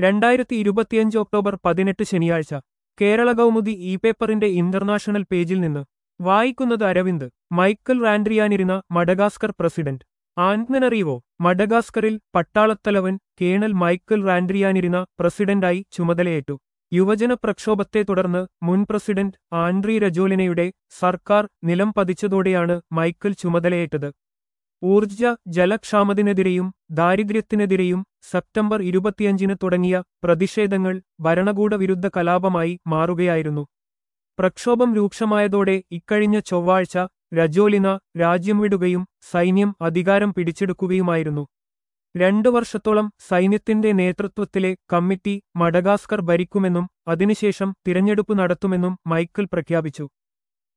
രണ്ടായിരത്തി ഇരുപത്തിയഞ്ച് ഒക്ടോബർ പതിനെട്ട് ശനിയാഴ്ച കേരള കൗമുദി ഇ പേപ്പറിന്റെ ഇന്റർനാഷണൽ പേജിൽ നിന്ന് വായിക്കുന്നത് Aravind Michael Randrianirina Madagascar president Antananarivo മഡഗാസ്കറിൽ പട്ടാളത്തലവൻ കേണൽ മൈക്കൽ റാൻഡ്രിയാനിരുന്ന പ്രസിഡന്റായി ചുമതലയേറ്റു യുവജന പ്രക്ഷോഭത്തെ തുടർന്ന് മുൻ പ്രസിഡന്റ് ആൻഡ്രി രജോലിനയുടെ സർക്കാർ നിലം പതിച്ചതോടെയാണ് മൈക്കൽ ചുമതലയേറ്റത് ഊർജ ജലക്ഷാമത്തിനെതിരെയും ദാരിദ്ര്യത്തിനെതിരെയും സെപ്റ്റംബർ ഇരുപത്തിയഞ്ചിന് തുടങ്ങിയ പ്രതിഷേധങ്ങൾ ഭരണകൂട വിരുദ്ധ കലാപമായി മാറുകയായിരുന്നു പ്രക്ഷോഭം രൂക്ഷമായതോടെ ഇക്കഴിഞ്ഞ ചൊവ്വാഴ്ച രജോലിന രാജ്യം വിടുകയും സൈന്യം അധികാരം പിടിച്ചെടുക്കുകയുമായിരുന്നു രണ്ടു വർഷത്തോളം സൈന്യത്തിന്റെ നേതൃത്വത്തിലെ കമ്മിറ്റി മഡഗാസ്കർ ഭരിക്കുമെന്നും അതിനുശേഷം തിരഞ്ഞെടുപ്പ് നടത്തുമെന്നും മൈക്കൽ പ്രഖ്യാപിച്ചു